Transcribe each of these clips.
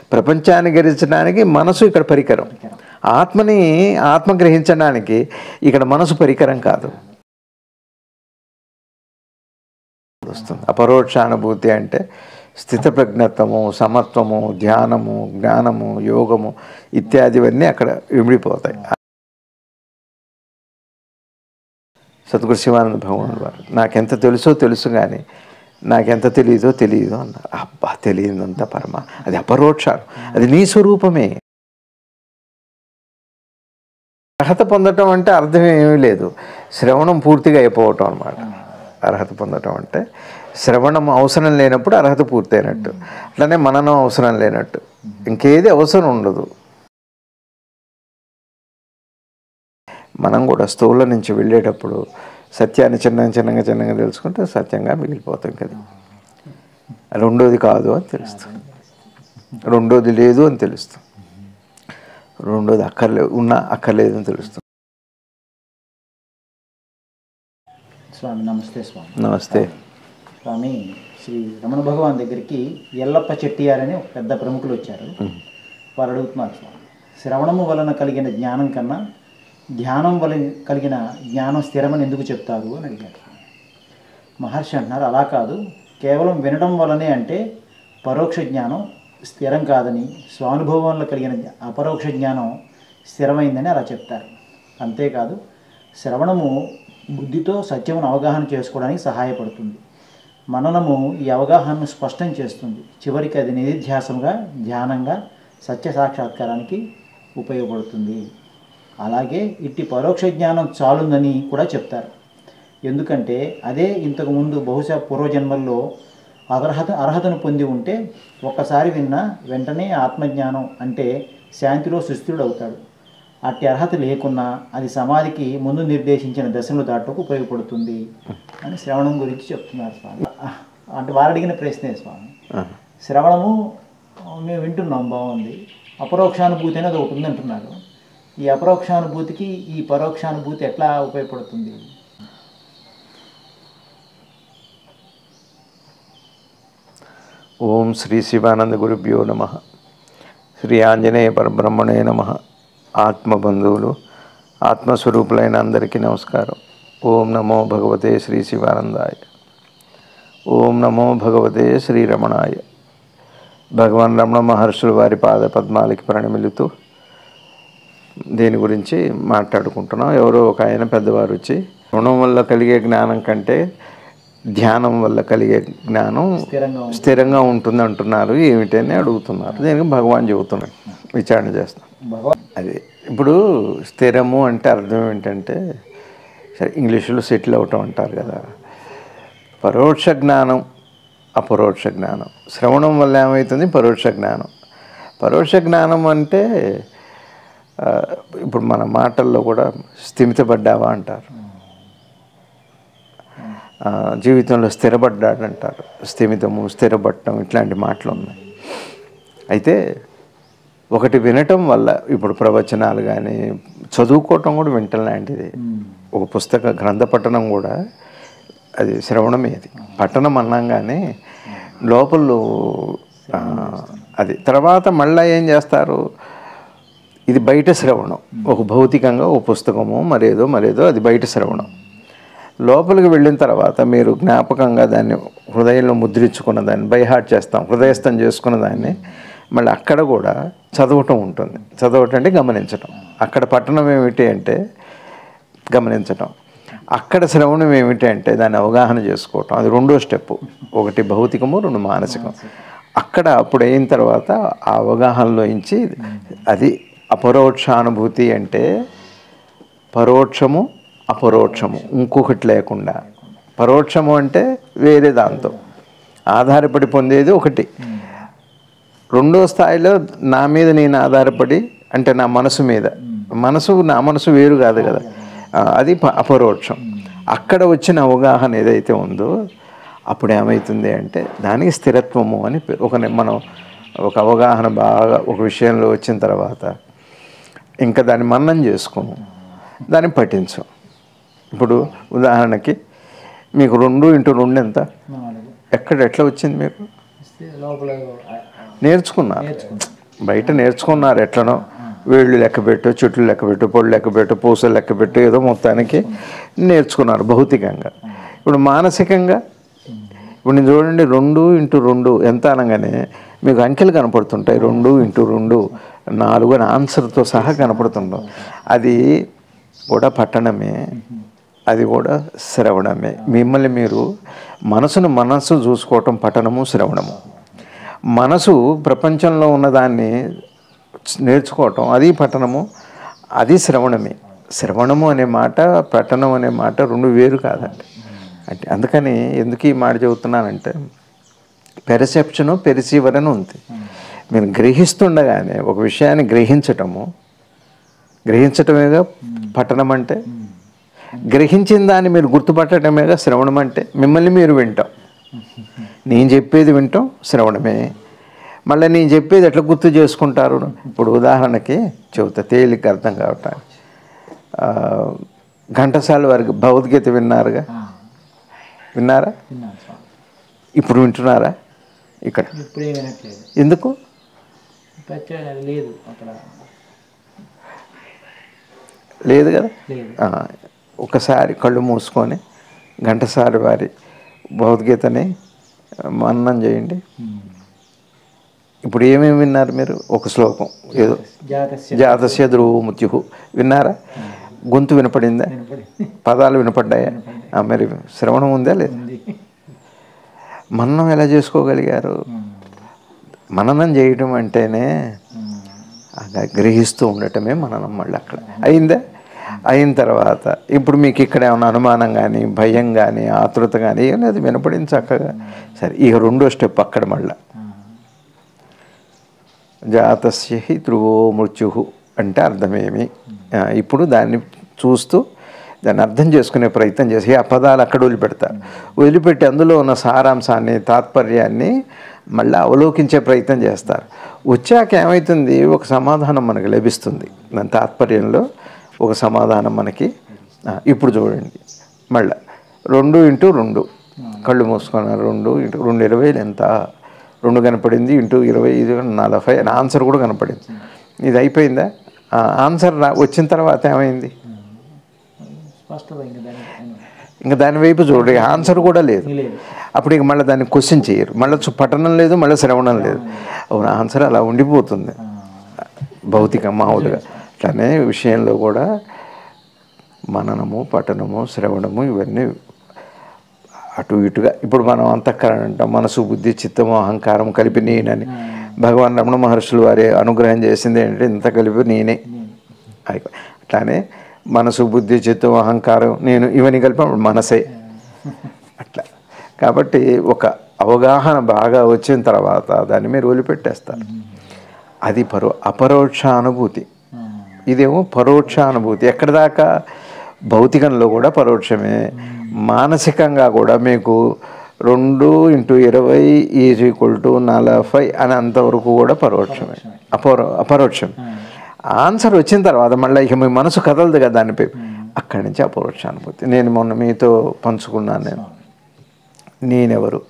ప్రపంచాన్ని గ్రహించడానికి మనసు ఇక్కడ పరికరం ఆత్మని ఆత్మ గ్రహించడానికి ఇక్కడ మనసు పరికరం కాదు వస్తుంది అపరోక్షానుభూతి అంటే స్థితప్రజ్ఞత్వము సమత్వము ధ్యానము జ్ఞానము యోగము ఇత్యాదివన్నీ అక్కడ ఇమిడిపోతాయి సద్గురు శివానంద భగవాన్ వారు నాకెంత తెలుసో తెలుసు కానీ నాకెంత తెలియదో తెలియదు అన్నారు అబ్బా తెలియదంతా పరమ అది అపరోక్షాలు అది నీ స్వరూపమే అర్హత పొందటం అంటే అర్థం ఏమీ లేదు శ్రవణం పూర్తిగా అయిపోవటం అనమాట అర్హత పొందటం అంటే శ్రవణం అవసరం లేనప్పుడు అర్హత పూర్తయినట్టు అట్లనే మననం అవసరం లేనట్టు ఇంకేది అవసరం ఉండదు మనం కూడా స్థూల నుంచి వెళ్ళేటప్పుడు సత్యాన్ని చిన్నగా చిన్నగా చిన్నగా తెలుసుకుంటే సత్యంగా మిగిలిపోతాం కదా రెండోది కాదు అని తెలుస్తుంది రెండోది లేదు అని తెలుస్తుంది రెండోది అక్కర్లే ఉన్నా అక్కర్లేదు అని తెలుస్తుంది స్వామి నమస్తే స్వామి నమస్తే స్వామి శ్రీ రమణ భగవాన్ దగ్గరికి ఎల్లప్ప చెట్టియార్ అని ఒక పెద్ద ప్రముఖులు వచ్చారు వారు అడుగుతున్నారు స్వామి శ్రవణము వలన కలిగిన జ్ఞానం కన్నా ధ్యానం వలన కలిగిన జ్ఞానం స్థిరమని ఎందుకు చెప్తారు అని అడిగారు మహర్షి అంటున్నారు అలా కాదు కేవలం వినడం వలనే అంటే పరోక్ష జ్ఞానం స్థిరం కాదని స్వానుభవంలో కలిగిన జ్ఞా- అపరోక్ష జ్ఞానం స్థిరమైందని అలా చెప్తారు అంతేకాదు శ్రవణము బుద్ధితో సత్యమును అవగాహన చేసుకోవడానికి సహాయపడుతుంది మననము ఈ అవగాహనను స్పష్టం చేస్తుంది చివరికి అది నిధిధ్యాసంగా ధ్యానంగా సత్య సాక్షాత్కారానికి ఉపయోగపడుతుంది అలాగే ఇట్టి పరోక్ష జ్ఞానం చాలుందని కూడా చెప్తారు ఎందుకంటే అదే ఇంతకు ముందు బహుశా పూర్వజన్మల్లో అర్హత అర్హతను పొంది ఉంటే ఒక్కసారి విన్నా వెంటనే ఆత్మజ్ఞానం అంటే శాంతిలో సుస్థిరుడు అవుతాడు అట్టి అర్హత లేకున్నా అది సమాధికి ముందు నిర్దేశించిన దశలు దాటకు ఉపయోగపడుతుంది అని శ్రవణం గురించి చెప్తున్నారు స్వామి అంటే వారు అడిగిన ప్రశ్నే స్వామి ఆ. శ్రవణము మేము వింటున్నాం బాగుంది అపరోక్షానుభూతి అనేది ఒకటి ఉంది అంటున్నారు ఈ అపరోక్షానుభూతికి ఈ పరోక్షానుభూతి ఎట్లా ఉపయోగపడుతుంది ఓం శ్రీ శివానంద గురుభ్యో నమ శ్రీ ఆంజనేయ పరబ్రహ్మణే నమ ఆత్మబంధువులు ఆత్మస్వరూపులైన అందరికీ నమస్కారం ఓం నమో భగవతే శ్రీ శివానందాయ ఓం నమో భగవతే శ్రీ రమణాయ భగవాన్ రమణ మహర్షులు వారి పాద పద్మాలకి ప్రణమిలుతూ దీని గురించి మాట్లాడుకుంటున్నాం ఎవరో ఒక ఆయన పెద్దవారు వచ్చి రుణం వల్ల కలిగే జ్ఞానం కంటే ధ్యానం వల్ల కలిగే జ్ఞానం స్థిరంగా ఉంది. స్థిరంగా ఉంటుంది అంటున్నారు ఏమిటని అడుగుతున్నారు దీనికి భగవాన్ చెబుతున్నాడు విచారణ చేస్తాం భగవాన్ అది ఇప్పుడు స్థిరము అంటే అర్థం ఏంటంటే సరే ఇంగ్లీషులో సెటిల్ అవటం అంటారు కదా పరోక్ష జ్ఞానం అపరోక్ష జ్ఞానం శ్రవణం వల్ల ఏమవుతుంది పరోక్ష జ్ఞానం పరోక్ష జ్ఞానం అంటే ఆ, ఇప్పుడు మన మాటల్లో కూడా స్థిమితపడ్డావా అంటారు ఆ, జీవితంలో స్థిరపడ్డాడు అంటారు స్థిమితము స్థిరపడటం ఇట్లాంటి మాటలు ఉన్నాయి అయితే ఒకటి వినటం వల్ల ఇప్పుడు ప్రవచనాలు కానీ చదువుకోవటం కూడా వింటం లాంటిది ఒక పుస్తక గ్రంథ పఠనం కూడా అది శ్రవణమే అది పఠనం అన్నాం కానీ లోపల ఆ, అది తర్వాత మళ్ళీ ఏం చేస్తారు ఇది బయట శ్రవణం ఒక భౌతికంగా ఒక పుస్తకము మరేదో మరేదో అది బయట శ్రవణం లోపలికి వెళ్ళిన తర్వాత మీరు జ్ఞాపకంగా దాన్ని హృదయంలో ముద్రించుకున్న దాన్ని బైహార్ట్ చేస్తాం హృదయస్థం చేసుకున్న దాన్ని మళ్ళీ అక్కడ కూడా చదవటం ఉంటుంది చదవటం అంటే గమనించటం అక్కడ పట్టణం ఏమిటి అంటే గమనించటం అక్కడ శ్రవణం ఏమిటి అంటే దాన్ని అవగాహన చేసుకోవటం అది రెండో స్టెప్ ఒకటి భౌతికము రెండు మానసికం అక్కడ అప్పుడు అయిన తర్వాత ఆ అవగాహనలో ఇంచి అది అపరోక్షానుభూతి అంటే పరోక్షము అపరోక్షము ఇంకొకటి లేకుండా పరోక్షము అంటే వేరే దాంతో ఆధారపడి పొందేది ఒకటి రెండో స్థాయిలో నా మీద నేను ఆధారపడి అంటే నా మనసు మీద మనసు నా మనసు వేరు కాదు కదా ఆ, అది ప- అపరోక్షం అక్కడ వచ్చిన అవగాహన ఏదైతే ఉందో అప్పుడు ఏమవుతుంది అంటే దానికి స్థిరత్వము అని పేరు. ఒక ని- మనం ఒక అవగాహన బాగా ఒక విషయంలో వచ్చిన తర్వాత ఇంకా దాన్ని మన్నం చేసుకోము దాన్ని పఠించం ఇప్పుడు ఉదాహరణకి మీకు రెండు ఇంటూ రెండు ఎంత నాలుగు ఎక్కడ ఎట్లా వచ్చింది మీకు ఇస్తే లోపల నేర్చుకున్నారు బయట నేర్చుకున్నారు ఎట్లనో వేళ్ళు లెక్క పెట్టు చుట్లు లెక్క పెట్టు పొళ్ళు లెక్క పెట్టు పూసలు లెక్క పెట్టు ఏదో మొత్తానికి నేర్చుకున్నారు భౌతికంగా ఇప్పుడు మానసికంగా ఇప్పుడు నేను చూడండి రెండు ఇంటూ రెండు ఎంత అనగానే మీకు అంకెలు కనపడుతుంటాయి రెండు ఇంటూ రెండు నాలుగు అని ఆన్సర్తో సహా కనపడుతుంటాం అది కూడా పట్టణమే అది కూడా శ్రవణమే మిమ్మల్ని మీరు మనసును మనసు చూసుకోవటం పఠనము శ్రవణము మనసు ప్రపంచంలో ఉన్నదాన్ని నేర్చుకోవటం అది పఠనము అది శ్రవణమే శ్రవణము అనే మాట పఠనం అనే మాట రెండు వేరు కాదండి అంటే అందుకని ఎందుకు ఈ మాట చెబుతున్నానంటే పెర్సెప్షను పెరిసీవర్ అని ఉంది మీరు గ్రహిస్తుండగానే ఒక విషయాన్ని గ్రహించటము గ్రహించటమేగా పఠనం అంటే గ్రహించిన దాన్ని మీరు గుర్తుపట్టడమేగా శ్రవణం అంటే మిమ్మల్ని మీరు వింటాం నేను చెప్పేది వింటాం శ్రవణమే మళ్ళీ నేను చెప్పేది ఎట్లా గుర్తు చేసుకుంటారు ఇప్పుడు ఉదాహరణకి చెబుతా తేలిక అర్థం కావటానికి ఆ, ఘంటసాల వారికి భగవద్గీత విన్నారుగా ఆ, విన్నారా విన్నాను స్వామి ఇప్పుడు వింటున్నారా ఇక్కడ ఇప్పుడే వినట్లేదు ఎందుకు పచ్చ లేదు అక్కడ లేదు కదా లేదు ఆ, ఒకసారి కళ్ళు మూసుకొని ఘంటసారి వారి భగవద్గీతని మన్నం చేయండి ఉమ్. ఇప్పుడు ఏమేమి విన్నారు మీరు ఒక శ్లోకం ఏదో జాతస్య జాతస్య ధ్రువు మృత్యు విన్నారా గొంతు వినపడిందా వినపడింది పదాలు వినపడ్డాయా ఆ, మరి శ్రవణం ఉందా లేదు ఉంది మననం ఎలా చేసుకోగలిగారు ఉమ్. మననం చేయడం అంటేనే ఉమ్. అలా గ్రహిస్తూ ఉండటమే మననం మళ్ళీ అక్కడ అయిందా అయిన తర్వాత ఇప్పుడు మీకు ఇక్కడ ఏమైనా అనుమానం కానీ భయం కానీ ఆతృత కానీ ఏం లేదు వినపడింది చక్కగా సరే ఇక రెండో స్టెప్ అక్కడ మళ్ళీ ఆ. జాతస్య హి ధ్రువో మృత్యు అంటే అర్థమేమి ఆ, ఇప్పుడు దాన్ని చూస్తూ దాన్ని అర్థం చేసుకునే ప్రయత్నం చేసి ఆ పదాలు అక్కడ వదిలిపెడతారు వదిలిపెట్టి అందులో ఉన్న సారాంశాన్ని తాత్పర్యాన్ని మళ్ళీ అవలోకించే ప్రయత్నం చేస్తారు వచ్చాక ఏమవుతుంది ఒక సమాధానం మనకు లభిస్తుంది దాని తాత్పర్యంలో ఒక సమాధానం మనకి ఆ, ఇప్పుడు చూడండి మళ్ళీ రెండు ఇంటూ రెండు కళ్ళు మూసుకున్నారు రెండు ఇంటూ రెండు ఇరవైలు ఎంత రెండు కనపడింది ఇంటూ ఇరవై ఇది నలభై అని ఆన్సర్ కూడా కనపడింది ఇది అయిపోయిందా ఆ, ఆన్సర్ రా వచ్చిన తర్వాత ఏమైంది స్పష్టత ఇంకా దానికి ఇంకా దాని వైపు చూడండి ఆన్సర్ కూడా లేదు లేదు అప్పుడు ఇక మళ్ళీ దాన్ని క్వశ్చన్ చేయరు మళ్ళీ చు- పఠనం లేదు మళ్ళీ శ్రవణం లేదు అవును ఆన్సర్ అలా ఉండిపోతుంది భౌతిక మామూలుగా అట్లానే విషయంలో కూడా మననము పఠనము శ్రవణము ఇవన్నీ అటు ఇటుగా ఇప్పుడు మనం అంతఃకరణ అంటాం మనసు బుద్ధి చిత్తము అహంకారం కలిపి నేనని భగవాన్ రమణ మహర్షులు వారి అనుగ్రహం చేసింది ఏంటంటే ఇంత కలిపి నేనే అయిపో- అట్లానే మనసు బుద్ధి చిత్తం అహంకారం నేను ఇవన్నీ కలిపి మనసే అట్లా కాబట్టి ఒక అవగాహన బాగా వచ్చిన తర్వాత దాన్ని మీరు వదిలిపెట్టేస్తారు అది పరో అపరోక్ష అనుభూతి ఇదేమో పరోక్ష అనుభూతి ఎక్కడి దాకా భౌతికంలో కూడా పరోక్షమే మానసికంగా కూడా మీకు రెండు ఇంటూ ఇరవై ఈజ్ ఈక్వల్ టు నలభై అని అంతవరకు కూడా పరోక్షమే అపరో అపరోక్షం ఆన్సర్ వచ్చిన తర్వాత మళ్ళీ ఇక మీ మనసు కదలదు కదా దానిపై అక్కడి నుంచి అపరోక్ష అనుభూతి నేను మొన్న మీతో పంచుకున్నాను నేను నేనెవరు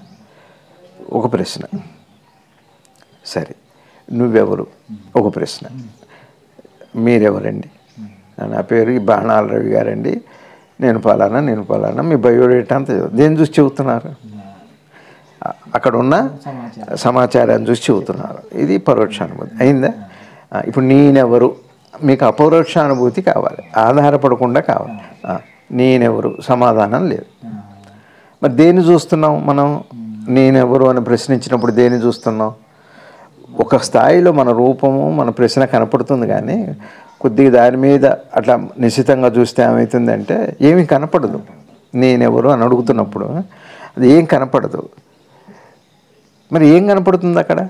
ఒక ప్రశ్న సరే నువ్వెవరు ఒక ప్రశ్న మీరెవరండి నా పేరు ఈ బాణాల రవి గారండి నేను పలానా నేను పలానా మీ బయోడేటా అంతా చదువు. దేని చూసి చెబుతున్నారు అ- అక్కడ ఉన్న సమాచారం సమాచారాన్ని చూసి చెబుతున్నారు ఇది పరోక్షానుభూతి అయిందా ఆ, ఇప్పుడు నేనెవరు మీకు అపరోక్షానుభూతి కావాలి ఆధారపడకుండా కావాలి ఆ, నేనెవరు సమాధానం లేదు మరి దేన్ని చూస్తున్నాం మనం నేనెవరు అని ప్రశ్నించినప్పుడు దేన్ని చూస్తున్నాం ఒక స్థాయిలో మన రూపము మన ప్రశ్న కనపడుతుంది కానీ కొద్దిగా దాని మీద అట్లా నిశ్చితంగా చూస్తే ఏమవుతుందంటే ఏమీ కనపడదు నేనెవరు అని అడుగుతున్నప్పుడు అది ఏం కనపడదు మరి ఏం కనపడుతుంది అక్కడ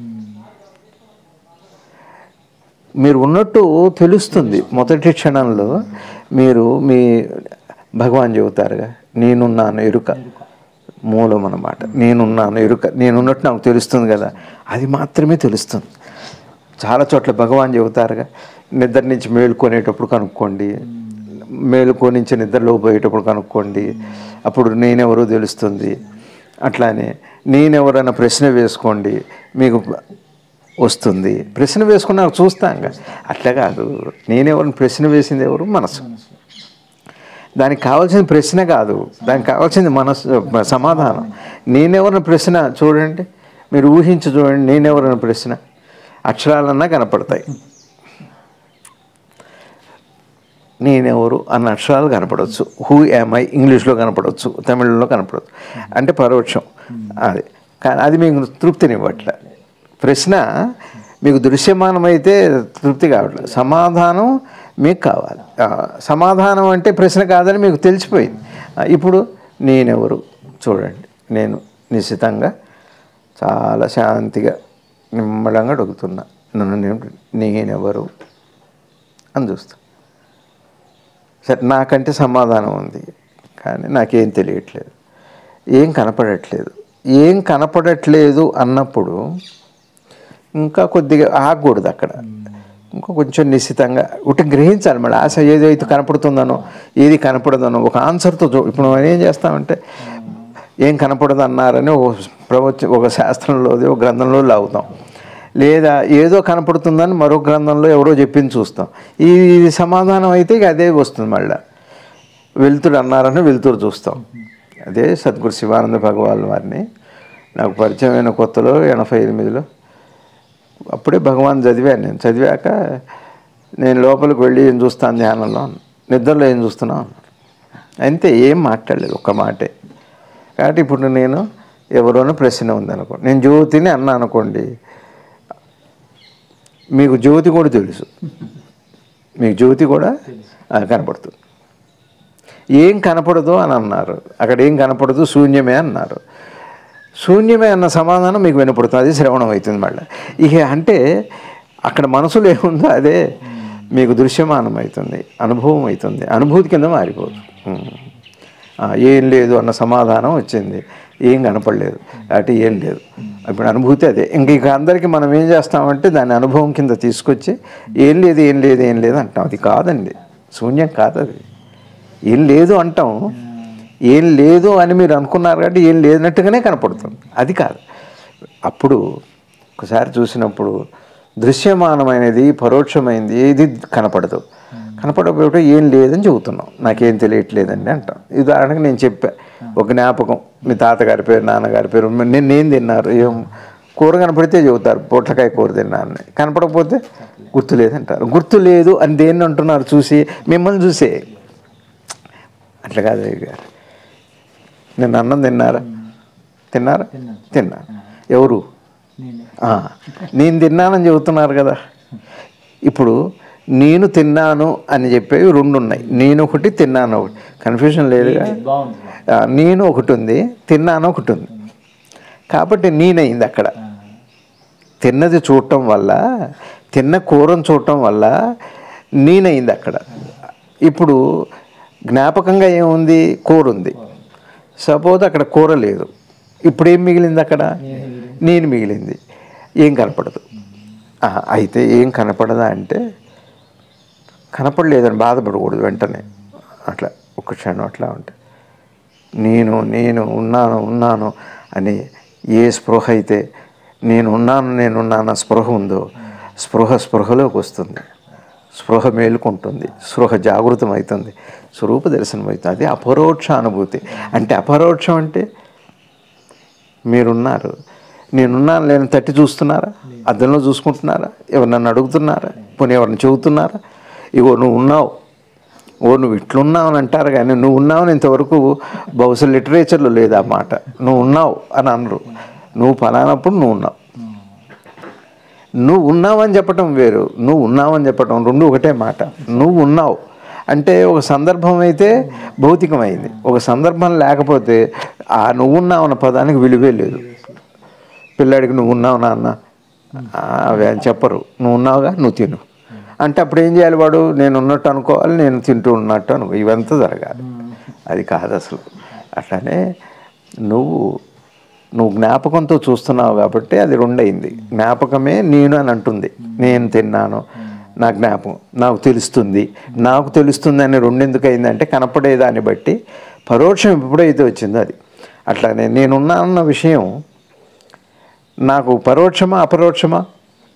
మీరు ఉన్నట్టు తెలుస్తుంది మొదటి క్షణంలో మీరు మీ భగవాన్ చెబుతారుగా నేనున్నాను ఎరుక మూలం అన్నమాట నేనున్నాను ఎరుక నేనున్నట్టు నాకు తెలుస్తుంది కదా అది మాత్రమే తెలుస్తుంది చాలా చోట్ల భగవాన్ చెబుతారుగా నిద్ర నుంచి మేలుకొనేటప్పుడు కనుక్కోండి మేలుకో నుంచి నిద్రలో పోయేటప్పుడు కనుక్కోండి అప్పుడు నేనెవరో తెలుస్తుంది అట్లానే నేనెవరన్న ప్రశ్న వేసుకోండి మీకు వస్తుంది ప్రశ్న వేసుకున్నా చూస్తాం కదా. అట్లా కాదు నేనెవరిని ప్రశ్న వేసింది ఎవరు మనసు దానికి కావాల్సిన ప్రశ్న కాదు దానికి కావాల్సింది మనసు సమాధానం నేనెవరిని ప్రశ్న చూడండి మీరు ఊహించి చూడండి నేనెవరిని ప్రశ్న అక్షరాలన్నా కనపడతాయి నేనెవరు అన్న అక్షరాలు కనపడవచ్చు హూ ఐ ఇంగ్లీష్లో కనపడవచ్చు తమిళంలో కనపడవచ్చు అంటే పరోక్షం అది కానీ అది మీకు తృప్తినివ్వట్లే ప్రశ్న మీకు దృశ్యమానమైతే తృప్తి కావట్లేదు సమాధానం మీకు కావాలి ఆ, సమాధానం అంటే ప్రశ్న కాదని మీకు తెలిసిపోయింది ఆ, ఇప్పుడు నేనెవరు చూడండి నేను నిశ్చితంగా చాలా శాంతిగా నిమ్మడంగా అడుగుతున్నా నన్ను నేను నేనెవరు అని చూస్తా సరే నాకంటే సమాధానం ఉంది కానీ నాకేం తెలియట్లేదు ఏం కనపడట్లేదు ఏం కనపడట్లేదు అన్నప్పుడు ఇంకా కొద్దిగా ఆగకూడదు అక్కడ ఇంకా కొంచెం నిశ్చితంగా ఒకటి గ్రహించాలి మళ్ళీ ఆశ ఏదైతే కనపడుతుందనో ఏది కనపడదనో ఒక ఆన్సర్తో చూ ఇప్పుడు మనం ఏం చేస్తామంటే ఏం కనపడదు అన్నారని ఒక ప్రవచ ఒక శాస్త్రంలోది ఒక గ్రంథంలో లాగుతాం లేదా ఏదో కనపడుతుందని మరో గ్రంథంలో ఎవరో చెప్పింది చూస్తాం ఈ ఇది సమాధానం అయితే ఇక అదే వస్తుంది మళ్ళీ వెలుతురు అన్నారని వెలుతురు చూస్తాం అదే సద్గురు శివానంద భగవాన్ వారిని నాకు పరిచయమైన కొత్తలో ఎనభై ఎనిమిదిలో అప్పుడే భగవాన్ చదివాను నేను చదివాక నేను లోపలికి వెళ్ళి ఏం చూస్తాను ధ్యానంలో నిద్రలో ఏం చూస్తున్నావు అంతే ఏం మాట్లాడలేదు ఒక్క మాటే కాబట్టి ఇప్పుడు నేను ఎవరోనో ప్రశ్న ఉందనుకో నేను జ్యోతిని అన్నా అనుకోండి మీకు జ్యోతి కూడా తెలుసు మీకు జ్యోతి కూడా ఆ, కనపడుతుంది ఏం కనపడదు అని అన్నారు అక్కడ ఏం కనపడదు శూన్యమే అన్నారు శూన్యమే అన్న సమాధానం మీకు వినపడుతుంది అది శ్రవణం అవుతుంది మళ్ళీ ఇక అంటే అక్కడ మనసులో ఏముందో అదే మీకు దృశ్యమానం అవుతుంది అనుభవం అవుతుంది అనుభూతి కింద మారిపోదు ఉమ్. ఆ, ఏం లేదు అన్న సమాధానం వచ్చింది ఏం కనపడలేదు కాబట్టి ఏం లేదు ఇప్పుడు అనుభూతి అదే ఇంక ఇక అందరికీ మనం ఏం చేస్తామంటే దాని అనుభవం కింద తీసుకొచ్చి ఏం లేదు ఏం లేదు ఏం లేదు అంటాం అది కాదండి శూన్యం కాదు అది ఏం లేదు అంటాం ఏం లేదు అని మీరు అనుకున్నారు కాబట్టి ఏం లేనట్టుగానే కనపడుతుంది అది కాదు అప్పుడు ఒకసారి చూసినప్పుడు దృశ్యమానమైనది పరోక్షమైనది ఏది కనపడదు కనపడకపోతే ఏం లేదని చెబుతున్నాం నాకేం తెలియట్లేదండి అంటాం ఉదాహరణకు నేను చెప్పా ఒక జ్ఞాపకం మీ తాతగారి పేరు నాన్నగారి పేరు నేను నేను తిన్నారు ఏం కూర కనపడితే చెబుతారు పొట్లకాయ కూర తిన్నాను కనపడకపోతే గుర్తు లేదంటారు గుర్తు లేదు అని దేన్ని అంటున్నారు చూసి మిమ్మల్ని చూసే అట్లా కాదు అయ్య గారు నేను అన్నం తిన్నారా తిన్నారా తిన్నాను ఎవరు నేనే ఆ, నేను తిన్నానని చెబుతున్నారు కదా ఇప్పుడు నేను తిన్నాను అని చెప్పేవి రెండు ఉన్నాయి నేను ఒకటి తిన్నాను ఒకటి కన్ఫ్యూజన్ లేదుగా బాగుంది ఆ, నేను ఒకటి ఉంది తిన్నాను ఒకటి ఉంది కాబట్టి నేనైంది అక్కడ తిన్నది చూడటం వల్ల తిన్న కూరను చూడటం వల్ల నేనైంది అక్కడ ఇప్పుడు జ్ఞాపకంగా ఏముంది కూర ఉంది సపోజ్ అక్కడ కూర లేదు ఇప్పుడు ఏం మిగిలింది అక్కడ నేను మిగిలింది ఏం కనపడదు ఆ, అయితే ఏం కనపడదా అంటే కనపడలేదని బాధపడకూడదు వెంటనే అట్లా ఒక క్షణం అట్లా ఉంటే నేను నేను ఉన్నాను ఉన్నాను అని ఏ స్పృహ అయితే నేను ఉన్నాను నేను ఉన్నాను స్పృహ ఉందో స్పృహ స్పృహలోకి వస్తుంది స్పృహ మేలుకుంటుంది స్పృహ జాగృతం అవుతుంది స్వరూప దర్శనం అవుతుంది అది అపరోక్ష అనుభూతి అంటే అపరోక్షం అంటే మీరున్నారు నేనున్నాను లేని తట్టి చూస్తున్నారా అద్దంలో చూసుకుంటున్నారా ఎవరు నన్ను అడుగుతున్నారా పోనీ ఎవరిని చెబుతున్నారా ఇగో నువ్వు ఉన్నావు ఓ నువ్వు ఇట్లున్నావు అని అంటారు కానీ నువ్వు ఉన్నావు అని ఇంతవరకు బహుశా లిటరేచర్లో లేదు ఆ మాట నువ్వు ఉన్నావు అని అనరు నువ్వు ఫలానప్పుడు నువ్వు ఉన్నావు నువ్వు ఉన్నావని చెప్పటం వేరు నువ్వు ఉన్నావని చెప్పటం రెండు ఒకటే మాట నువ్వు ఉన్నావు అంటే ఒక సందర్భం అయితే భౌతికమైంది ఒక సందర్భం లేకపోతే ఆ నువ్వు ఉన్నావు అన్న పదానికి విలువే లేదు పిల్లాడికి నువ్వు ఉన్నావు నాన్న ఆ, అవి అని చెప్పరు నువ్వు ఉన్నావుగా నువ్వు తిను అంటే అప్పుడు ఏం చేయాలి వాడు నేను ఉన్నట్టు అనుకోవాలి నేను తింటూ ఉన్నట్టు అనుకో ఇవంతా జరగాలి అది కాదు అసలు అట్లానే నువ్వు నువ్వు జ్ఞాపకంతో చూస్తున్నావు కాబట్టి అది రెండయింది జ్ఞాపకమే నేను అని అంటుంది నేను తిన్నాను నా జ్ఞాపకం నాకు తెలుస్తుంది నాకు తెలుస్తుంది అని రెండెందుకు అయిందంటే కనపడేదాన్ని బట్టి పరోక్షం ఎప్పుడైతే వచ్చిందో అది అట్లానే నేనున్నానన్న విషయం నాకు పరోక్షమా అపరోక్షమా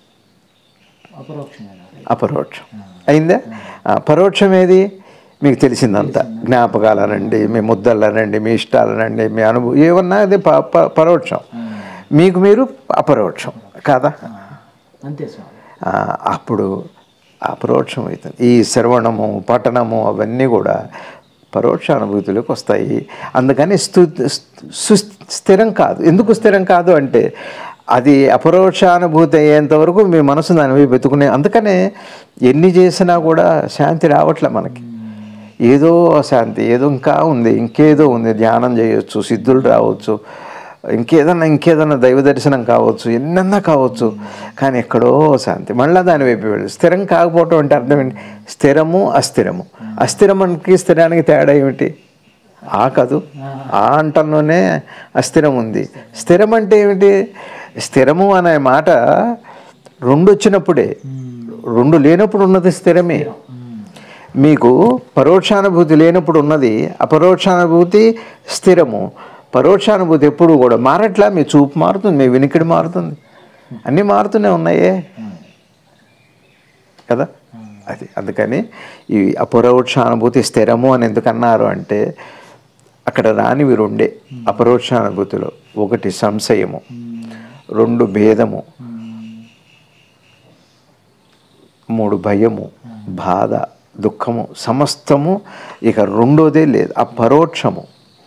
అపరోక్షమైన అపరోక్షం అయిందా ఆ, పరోక్షం ఏది మీకు తెలిసిందంతా జ్ఞాపకాలనండి మీ ముద్దలనండి మీ ఇష్టాలనండి మీ అనుభవం ఏమన్నా అది ప- ప- పరోక్షం మీకు మీరు అపరోక్షం కాదా అంతే స్వామి ఆ, అప్పుడు అపరోక్షం అవుతుంది ఈ శ్రవణము పఠనము అవన్నీ కూడా పరోక్ష అనుభూతిలోకి వస్తాయి అందుకని స్థు సు- స్థిరం కాదు ఎందుకు స్థిరం కాదు అంటే అది అపరోక్ష అనుభూతి అయ్యేంత వరకు మీ మనసు దాని వైపు వెతుకునే అందుకనే ఎన్ని చేసినా కూడా శాంతి రావట్లే మనకి ఏదో శాంతి ఏదో ఇంకా ఉంది ఇంకేదో ఉంది ధ్యానం చేయొచ్చు సిద్ధులు రావచ్చు ఇంకేదన్నా ఇంకేదన్నా దైవ దర్శనం కావచ్చు ఎన్నన్నా కావచ్చు కానీ ఎక్కడో శాంతి మళ్ళీ దాని వైపు వెళ్ళి స్థిరం కాకపోవటం అంటే అర్థం ఏంటి స్థిరము అస్థిరము అస్థిరముకి స్థిరానికి తేడా ఏమిటి ఆ కాదు ఆ అంటంలోనే అస్థిరం ఉంది స్థిరం అంటే ఏమిటి స్థిరము అనే మాట రెండు వచ్చినప్పుడే రెండు లేనప్పుడు ఉన్నది స్థిరమే మీకు పరోక్షానుభూతి లేనప్పుడు ఉన్నది అపరోక్షానుభూతి స్థిరము పరోక్షానుభూతి ఎప్పుడు కూడా మారట్లా మీ చూపు మారుతుంది మీ వినికిడి మారుతుంది అన్నీ మారుతూనే ఉన్నాయే కదా అది అందుకని ఈ అపరోక్షానుభూతి స్థిరము అని ఎందుకు అన్నారు అంటే అక్కడ రానివి రెండే అపరోక్షానుభూతిలో ఒకటి సంశయము రెండు భేదము మూడు భయము బాధ దుఃఖము సమస్తము ఇక రెండోదే లేదు అపరోక్షము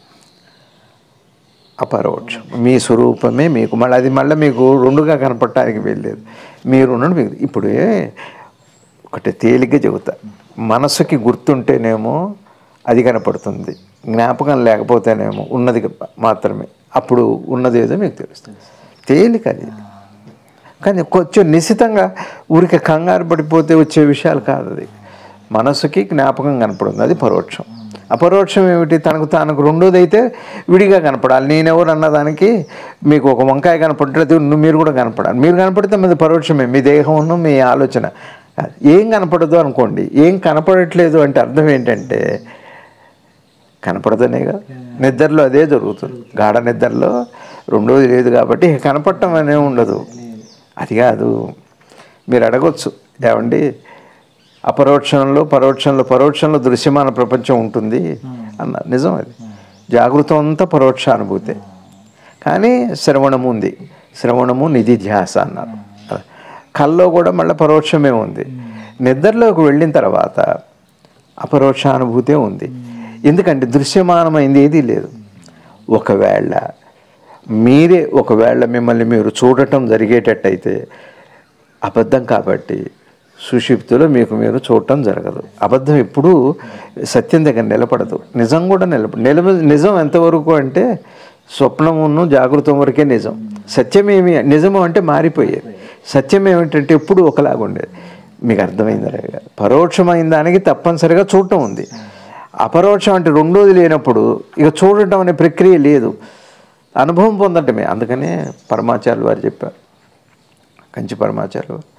అపరోక్షం మీ స్వరూపమే మీకు మళ్ళీ అది మళ్ళీ మీకు రెండుగా కనపడటానికి వెళ్ళలేదు మీరు ఉన్నది మీకు ఇప్పుడు ఒకటి తేలిగ్గా చెబుతా మనసుకి గుర్తుంటేనేమో అది కనపడుతుంది జ్ఞాపకం లేకపోతేనేమో ఉన్నది మాత్రమే అప్పుడు ఉన్నది ఏదో మీకు తెలుస్తుంది తేలిక అది కానీ కొంచెం నిశ్చితంగా ఊరికే కంగారు పడిపోతే వచ్చే విషయాలు కాదు అది మనసుకి జ్ఞాపకం కనపడుతుంది అది పరోక్షం అపరోక్షం ఏమిటి తనకు తనకు రెండోది అయితే విడిగా కనపడాలి నేనెవరు అన్నదానికి మీకు ఒక వంకాయ కనపడలేదు మీరు కూడా కనపడాలి మీరు కనపడితే మీది పరోక్షమే మీ దేహమును మీ ఆలోచన ఏం కనపడదు అనుకోండి ఏం కనపడట్లేదు అంటే అర్థం ఏంటంటే కనపడదనేగా నిద్రలో అదే జరుగుతుంది గాఢ నిద్రలో రెండోది లేదు కాబట్టి ఇక కనపడటం అనే ఉండదు అది కాదు మీరు అడగొచ్చు ఏమండి అపరోక్షంలో పరోక్షంలో పరోక్షంలో దృశ్యమాన ప్రపంచం ఉంటుంది అన్న నిజం అది జాగృతం అంతా పరోక్షానుభూతే కానీ శ్రవణము ఉంది శ్రవణము నిధి ధ్యాస అన్నారు కల్లో కూడా మళ్ళీ పరోక్షమే ఉంది నిద్రలోకి వెళ్ళిన తర్వాత అపరోక్షానుభూతే ఉంది ఎందుకంటే దృశ్యమానమైంది ఏదీ లేదు ఒకవేళ మీరే ఒకవేళ మిమ్మల్ని మీరు చూడటం జరిగేటట్టయితే అబద్ధం కాబట్టి సుషిప్తులో మీకు మీరు చూడటం జరగదు అబద్ధం ఎప్పుడూ సత్యం దగ్గర నిలబడదు నిజం కూడా నిలబ నిలబ నిజం ఎంతవరకు అంటే స్వప్నమును జాగృతం వరకే నిజం సత్యమేమి నిజము అంటే మారిపోయేది సత్యం ఏమిటంటే ఎప్పుడు ఒకలాగా ఉండేది మీకు అర్థమైందా పరోక్షమైన దానికి తప్పనిసరిగా చూడటం ఉంది అపరోక్షం అంటే రెండోది లేనప్పుడు ఇక చూడటం అనే ప్రక్రియ లేదు అనుభవం పొందటమే అందుకనే పరమాచార్యులు వారు చెప్పారు కంచి పరమాచార్యులు వారు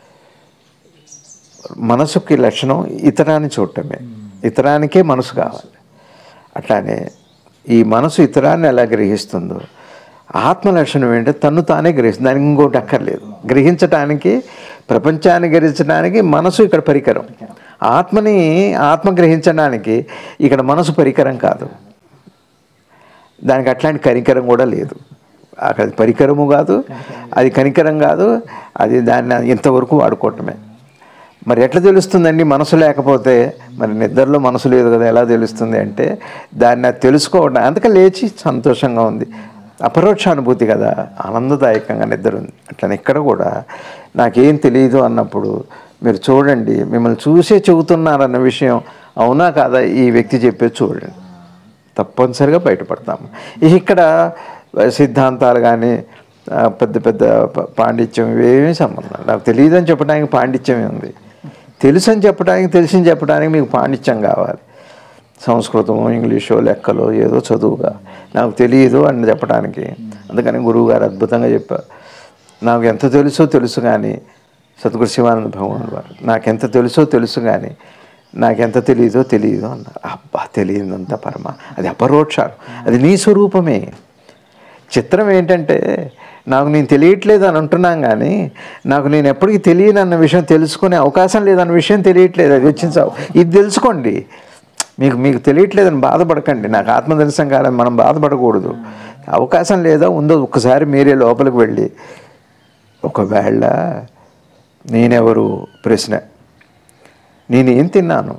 మనసుకి లక్షణం ఇతరాన్ని చూడటమే ఇతరానికే మనసు కావాలి అట్లానే ఈ మనసు ఇతరాన్ని ఎలా గ్రహిస్తుందో ఆత్మ లక్షణం ఏంటంటే తన్ను తానే గ్రహిస్తుంది దానికి ఇంకోటి అక్కర్లేదు గ్రహించటానికి ప్రపంచాన్ని గ్రహించడానికి మనసు ఇక్కడ పరికరం ఆత్మని ఆత్మ గ్రహించడానికి ఇక్కడ మనసు పరికరం కాదు దానికి అట్లాంటి కనికరం కూడా లేదు అక్కడ పరికరము కాదు అది కనికరం కాదు అది దాన్ని ఇంతవరకు వాడుకోవటమే మరి ఎట్లా తెలుస్తుందండి మనసు లేకపోతే మరి నిద్రలో మనసు లేదు కదా ఎలా తెలుస్తుంది అంటే దాన్ని అది తెలుసుకోవడం అందుకే లేచి సంతోషంగా ఉంది అపరోక్ష అనుభూతి కదా ఆనందదాయకంగా నిద్ర ఉంది అట్లా ఇక్కడ కూడా నాకేం తెలియదు అన్నప్పుడు మీరు చూడండి మిమ్మల్ని చూసే చెబుతున్నారన్న విషయం అవునా కాదా ఈ వ్యక్తి చెప్పేది చూడండి తప్పనిసరిగా బయటపడతాము ఇక్కడ సిద్ధాంతాలు కానీ పెద్ద పెద్ద ప- పాండిత్యం ఇవేమీ సంబంధం నాకు తెలియదని చెప్పడానికి పాండిత్యమే ఉంది తెలుసు అని చెప్పడానికి తెలిసింది చెప్పడానికి మీకు పాండిత్యం కావాలి సంస్కృతమో ఇంగ్లీషో లెక్కలో ఏదో చదువుగా నాకు తెలియదు అని చెప్పడానికి అందుకని గురువుగారు అద్భుతంగా చెప్పారు నాకు ఎంత తెలుసో తెలుసు కానీ సద్గురు శివానంద భగవాన్ వారు నాకెంత తెలుసో తెలుసు కానీ నాకెంత తెలియదో తెలియదు అన్నారు అబ్బా తెలియదంతా పరమ అది అపరోక్షాలు అది నీ స్వరూపమే చిత్రం ఏంటంటే నాకు నేను తెలియట్లేదు అని అంటున్నాం కానీ నాకు నేను ఎప్పటికీ తెలియను అన్న విషయం తెలుసుకునే అవకాశం లేదన్న విషయం తెలియట్లేదు అది వచ్చిన సావు ఇది తెలుసుకోండి మీకు మీకు తెలియట్లేదని బాధపడకండి నాకు ఆత్మదర్శనం కాదని మనం బాధపడకూడదు అవకాశం లేదా ఉందో ఒక్కసారి మీరే లోపలికి వెళ్ళి ఒకవేళ నేనెవరు ప్రశ్న నేను ఏం తిన్నాను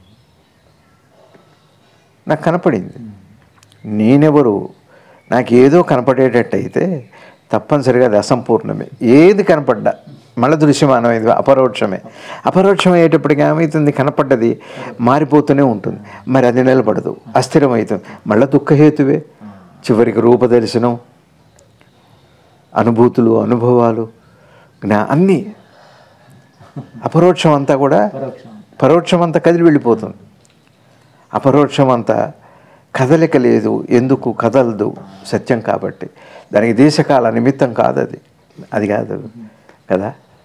నాకు కనపడింది నేనెవరు నాకు ఏదో కనపడేటట్టయితే తప్పనిసరిగా అది అసంపూర్ణమే ఏది కనపడ్డా మళ్ళీ దృశ్యమానం ఇది అపరోక్షమే అపరోక్షం అయ్యేటప్పటికి ఏమవుతుంది కనపడ్డది మారిపోతూనే ఉంటుంది మరి అది నిలబడదు అస్థిరమవుతుంది మళ్ళీ దుఃఖహేతువే చివరికి రూపదర్శనం అనుభూతులు అనుభవాలు జ్ఞా అన్నీ అపరోక్షం అంతా కూడా పరోక్షం పరోక్షం అంతా కదిలి వెళ్ళిపోతుంది అపరోక్షం అంతా కదలిక లేదు ఎందుకు కదలదు సత్యం కాబట్టి దానికి దేశకాల నిమిత్తం కాదు అది అది కాదు కదా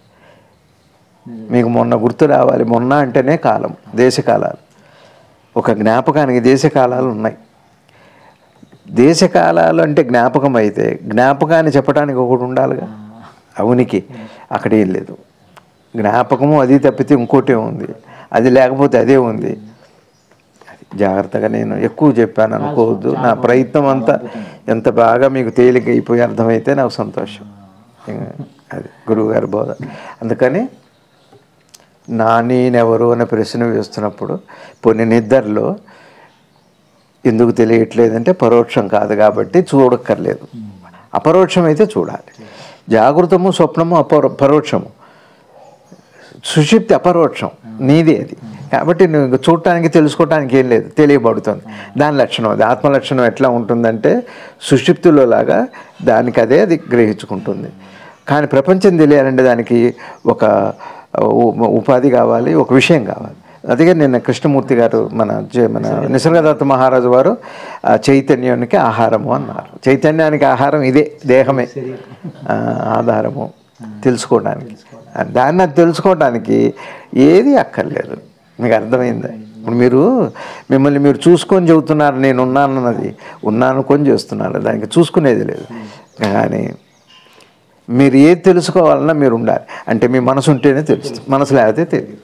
మీకు మొన్న గుర్తు రావాలి మొన్న అంటేనే కాలం దేశకాలాలు ఒక జ్ఞాపకానికి దేశకాలాలు ఉన్నాయి దేశకాలాలు అంటే జ్ఞాపకం అయితే జ్ఞాపకాన్ని చెప్పడానికి ఒకటి ఉండాలిగా అవునికి అక్కడ ఏం లేదు జ్ఞాపకము అది తప్పితే ఇంకోటి ఉంది అది లేకపోతే అదే ఉంది అది జాగ్రత్తగా నేను ఎక్కువ చెప్పాను అనుకోవద్దు నా ప్రయత్నం అంతా ఎంత బాగా మీకు తేలిక అయిపోయి అర్థమైతే నాకు సంతోషం ఇంకా అది గురువుగారి బోధ అందుకని నా నేనెవరు అనే ప్రశ్న వేస్తున్నప్పుడు కొన్ని నిద్రలో ఎందుకు తెలియట్లేదంటే పరోక్షం కాదు కాబట్టి చూడక్కర్లేదు అపరోక్షం అయితే చూడాలి జాగృతము స్వప్నము అపరో పరోక్షము సుషిప్తి అపరోక్షం నీదే అది కాబట్టి నువ్వు ఇంక చూడటానికి తెలుసుకోవటానికి ఏం లేదు తెలియబడుతుంది దాని లక్షణం అది ఆత్మ లక్షణం ఎట్లా ఉంటుందంటే సుషిప్తిలో లాగా దానికి అదే అది గ్రహించుకుంటుంది కానీ ప్రపంచం తెలియాలంటే దానికి ఒక ఉ- ఉపాధి కావాలి ఒక విషయం కావాలి అదిగే నిన్న కృష్ణమూర్తి గారు మన జ- మన నిసర్గదత్త మహారాజు వారు ఆ చైతన్యానికి ఆహారము అన్నారు చైతన్యానికి ఆహారం ఇదే దేహమే ఆ, ఆధారము తెలుసుకోవడానికి దాన్ని అది తెలుసుకోవడానికి ఏది అక్కర్లేదు మీకు అర్థమైందా ఇప్పుడు మీరు మిమ్మల్ని మీరు చూసుకొని చెబుతున్నారు నేను ఉన్నానన్నది ఉన్నాను కొని చేస్తున్నారు దానికి చూసుకునేది లేదు కానీ మీరు ఏది తెలుసుకోవాలన్నా మీరు ఉండాలి అంటే మీ మనసు ఉంటేనే తెలుస్తుంది మనసు లేకపోతే తెలియదు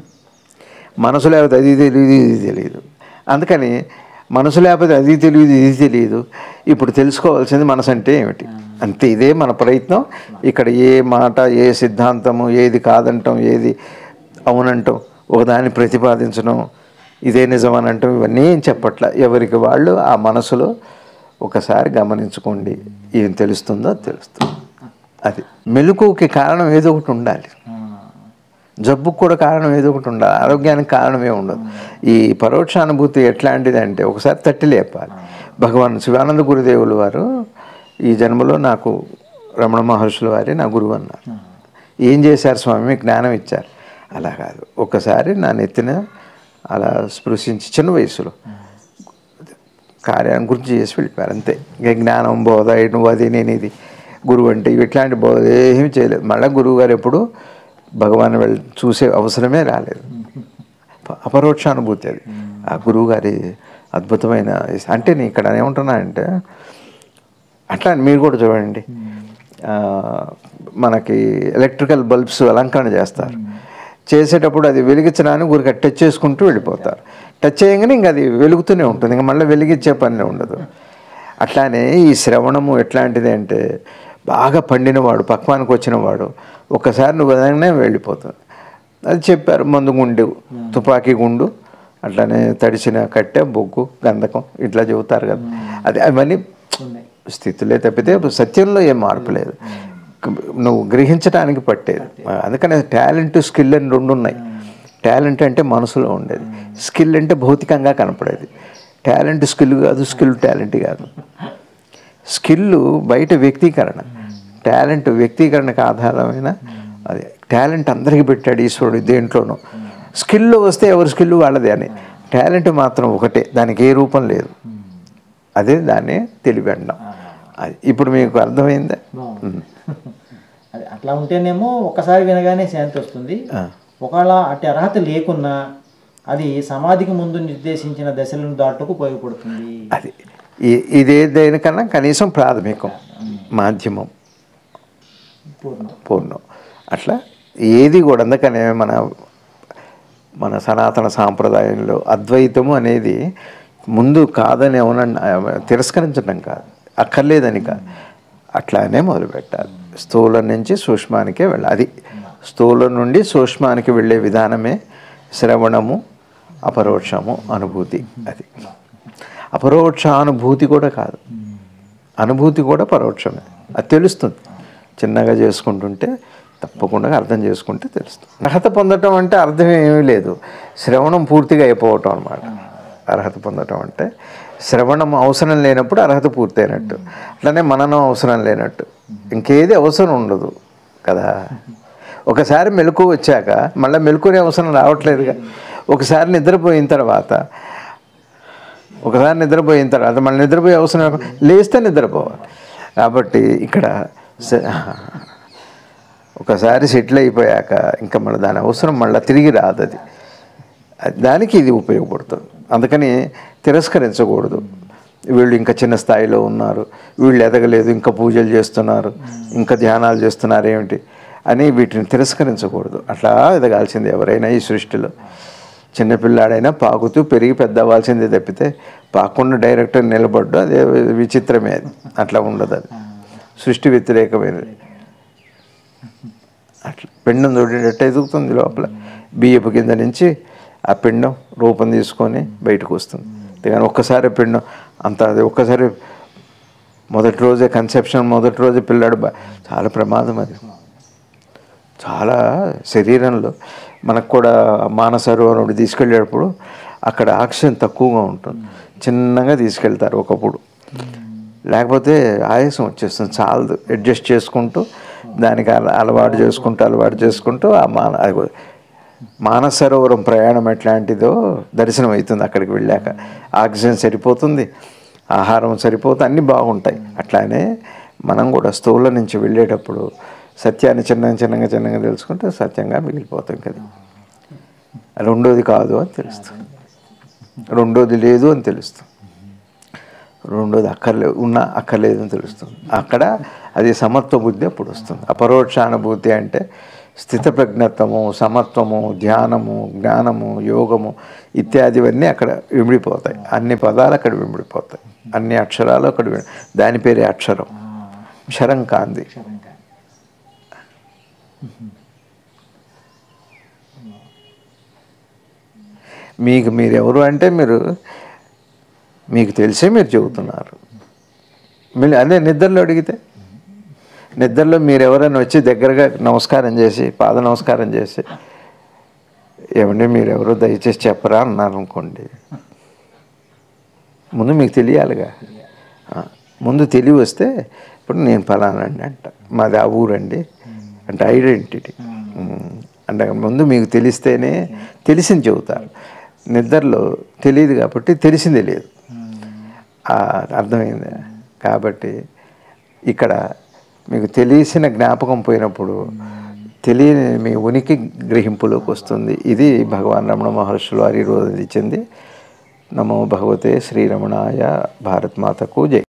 మనసు లేకపోతే అది తెలియదు ఇది తెలియదు అందుకని మనసు లేకపోతే అది తెలియదు ఇది తెలియదు ఇప్పుడు తెలుసుకోవాల్సింది మనసు అంటే ఏమిటి అంతే ఇదే మన ప్రయత్నం ఇక్కడ ఏ మాట ఏ సిద్ధాంతము ఏది కాదంటాం ఏది అవునంటాం ఒకదాన్ని ప్రతిపాదించడం ఇదే నిజం అని అంటాం ఇవన్నీ ఏం చెప్పట్ల ఎవరికి వాళ్ళు ఆ మనసులో ఒకసారి గమనించుకోండి ఏం తెలుస్తుందో తెలుస్తుంది అది మెలకువకి కారణం ఏదో ఒకటి ఉండాలి జబ్బుకు కూడా కారణం ఏదో ఒకటి ఉండాలి ఆరోగ్యానికి కారణమే ఉండదు ఈ పరోక్ష అనుభూతి ఎట్లాంటిది అంటే ఒకసారి తట్టి లేపాలి భగవాన్ శివానంద గురుదేవులు వారు ఈ జన్మలో నాకు రమణ మహర్షుల వారి నా గురువు అన్నారు ఏం చేశారు స్వామి మీకు జ్ఞానం ఇచ్చారు అలా కాదు ఒకసారి నా నెత్తిన అలా స్పృశించి చిన్న వయసులో కార్యాన్ని గురించి చేసి వెళ్ళిపోయారు అంతే ఇంకా జ్ఞానం బోధ నువ్వు అది నేను ఇది గురువు అంటే ఇవి ఇట్లాంటి బోధ ఏమీ చేయలేదు మళ్ళీ గురువు గారు ఎప్పుడు భగవాన్ వెళ్ళి చూసే అవసరమే రాలేదు ప- అపరోక్షానుభూతి అది ఆ గురువు గారి అద్భుతమైన అంటే నేను ఇక్కడ ఏమంటున్నా అంటే అట్లా మీరు కూడా చూడండి ఆ, మనకి ఎలక్ట్రికల్ బల్బ్స్ అలంకరణ చేస్తారు చేసేటప్పుడు అది వెలిగించడానికి ఊరికి టచ్ చేసుకుంటూ వెళ్ళిపోతారు టచ్ చేయగానే ఇంకా అది వెలుగుతూనే ఉంటుంది ఇంకా మళ్ళీ వెలిగించే పని ఉండదు అట్లానే ఈ శ్రవణము ఎట్లాంటిది అంటే బాగా పండినవాడు పక్వానికి వచ్చినవాడు ఒక్కసారి నువ్వు అనగానే వెళ్ళిపోతుంది అది చెప్పారు మందు గుండు తుపాకీ గుండు అట్లానే తడిసిన కట్టె బొగ్గు గంధకం ఇట్లా చెబుతారు కదా అది అవన్నీ స్థితిలే తప్పితే సత్యంలో ఏం మార్పు లేదు నువ్వు గ్రహించడానికి పట్టేది అందుకని టాలెంట్ స్కిల్ అని రెండు ఉన్నాయి టాలెంట్ అంటే మనసులో ఉండేది స్కిల్ అంటే భౌతికంగా కనపడేది టాలెంట్ స్కిల్ కాదు స్కిల్ టాలెంట్ కాదు స్కిల్ బయట వ్యక్తీకరణ టాలెంట్ వ్యక్తీకరణకు ఆధారమైన అది టాలెంట్ అందరికీ పెట్టాడు ఈశ్వరుడు దేంట్లోనూ స్కిల్లో వస్తే ఎవరి స్కిల్ వాళ్ళదే అని టాలెంట్ మాత్రం ఒకటే దానికి ఏ రూపం లేదు అదే దాన్ని తెలివి అనడం అది ఇప్పుడు మీకు అర్థమైందా బాగుంది. అది అట్లా ఉంటేనేమో ఒక్కసారి వినగానే శాంతి వస్తుంది ఆ. ఒకవేళ అట్టి అర్హత లేకున్నా అది సమాధికి ముందు నిర్దేశించిన దశలను దాటుకు ఉపయోగపడుతుంది అది ఈ- ఇదే దేనికన్నా కనీసం ప్రాథమికం మాధ్యమం పూర్ణం పూర్ణం అట్లా ఏది కూడా అందుకనే మన మన సనాతన సాంప్రదాయంలో అద్వైతము అనేది ముందు కాదని ఏమన్నా తిరస్కరించడం కాదు అక్కర్లేదని కాదు అట్లానే మొదలు పెట్టాలి స్థూలం నుంచి సూక్ష్మానికే వెళ్ళాలి అది స్థూలం నుండి సూక్ష్మానికి వెళ్ళే విధానమే శ్రవణము అపరోక్షము అనుభూతి అది అపరోక్ష అనుభూతి కూడా కాదు అనుభూతి కూడా పరోక్షమే అది తెలుస్తుంది చిన్నగా చేసుకుంటుంటే తప్పకుండా అర్థం చేసుకుంటే తెలుస్తుంది అర్హత పొందటం అంటే అర్థం ఏమీ లేదు శ్రవణం పూర్తిగా అయిపోవటం అనమాట అర్హత పొందటం అంటే శ్రవణం అవసరం లేనప్పుడు అర్హత పూర్తయినట్టు అట్లనే మననం అవసరం లేనట్టు ఇంకేది అవసరం ఉండదు కదా ఒకసారి మెలకు వచ్చాక మళ్ళీ మెలుకునే అవసరం రావట్లేదుగా ఒకసారి నిద్రపోయిన తర్వాత ఒకసారి నిద్రపోయిన తర్వాత మళ్ళీ నిద్రపోయే అవసరం లేకుండా లేస్తే నిద్రపోవాలి కాబట్టి ఇక్కడ స- ఒకసారి సెటిల్ అయిపోయాక ఇంకా మళ్ళీ దాని అవసరం మళ్ళీ తిరిగి రాదు అది అది- దానికి ఇది ఉపయోగపడుతుంది అందుకని తిరస్కరించకూడదు వీళ్ళు ఇంకా చిన్న స్థాయిలో ఉన్నారు వీళ్ళు ఎదగలేదు ఇంకా పూజలు చేస్తున్నారు ఇంకా ధ్యానాలు చేస్తున్నారు ఏమిటి అని వీటిని తిరస్కరించకూడదు అట్లా ఎదగాల్సింది ఎవరైనా ఈ సృష్టిలో చిన్నపిల్లాడైనా పాకుతూ పెరిగి పెద్ద అవ్వాల్సిందే తప్పితే పాకుండా డైరెక్ట్ నిలబడ్డు అదే విచిత్రమే అది అట్లా ఉండదు అది సృష్టి వ్యతిరేకమైనది అట్లా పిండం చూడేటట్టు ఎదుగుతుంది లోపల బియ్యపు కింద నుంచి ఆ పిండం రూపం తీసుకొని బయటకు వస్తుంది కానీ ఒక్కసారి పిండం అంత అది ఒక్కసారి మొదటి రోజే కన్సెప్షన్ మొదటి రోజే పిల్లాడు బా- చాలా ప్రమాదం అది చాలా శరీరంలో మనకు కూడా మానసరోవరుడు తీసుకెళ్ళేటప్పుడు అక్కడ ఆక్సిజన్ తక్కువగా ఉంటుంది చిన్నగా తీసుకెళ్తారు ఒకప్పుడు లేకపోతే ఆయాసం వచ్చేస్తుంది చాలదు అడ్జస్ట్ చేసుకుంటూ దానికి అల- అలవాటు చేసుకుంటూ అలవాటు చేసుకుంటూ ఆ మాన అదిగో మానసరోవరం ప్రయాణం ఎట్లాంటిదో దర్శనం అవుతుంది అక్కడికి వెళ్ళాక ఆక్సిజన్ సరిపోతుంది ఆహారం సరిపోతుంది అన్నీ బాగుంటాయి అట్లానే మనం కూడా స్థూల నుంచి వెళ్ళేటప్పుడు సత్యాన్ని చిన్నగా చిన్నగా చిన్నగా తెలుసుకుంటే సత్యంగా మిగిలిపోతాం కదా రెండోది కాదు అని తెలుస్తుంది రెండోది లేదు అని తెలుస్తుంది రెండోది అక్కర్లేదు ఉన్న అక్కర్లేదు అని తెలుస్తుంది అక్కడ అది సమత్వ బుద్ధి అప్పుడు వస్తుంది అపరోక్షానుభూతి అంటే స్థితప్రజ్ఞత్వము సమత్వము ధ్యానము జ్ఞానము యోగము ఇత్యాదివన్నీ అక్కడ విమిడిపోతాయి అన్ని పదాలు అక్కడ విమిడిపోతాయి అన్ని అక్షరాలు అక్కడ విమి- దాని పేరే అక్షరం క్షరం కాంది అక్షరంగా మీకు మీరెవరు అంటే మీరు మీకు తెలిసే మీరు చెబుతున్నారు మీరు అదే నిద్రలో అడిగితే నిద్రలో మీరు ఎవరైనా వచ్చి దగ్గరగా నమస్కారం చేసి పాద నమస్కారం చేసి ఏమండి మీరు ఎవరో దయచేసి చెప్పరా అన్నారు అనుకోండి ముందు మీకు తెలియాలిగా ఆ, ముందు తెలివి వస్తే ఇప్పుడు నేను ఫలానండి అంట మాది ఆ ఊరండి అంటే ఐడెంటిటీ ఉమ్, అంటే ముందు మీకు తెలిస్తేనే తెలిసింది చెబుతారు నిద్రలో తెలియదు కాబట్టి తెలిసింది లేదు ఆ, అర్థమైంది కాబట్టి ఇక్కడ మీకు తెలిసిన జ్ఞాపకం పోయినప్పుడు తెలియని మీ ఉనికి గ్రహింపులోకి వస్తుంది ఇది భగవాన్ రమణ మహర్షులు వారి రోజు ఇచ్చింది నమో భగవతే శ్రీరమణాయ భారత్ మాతకు జై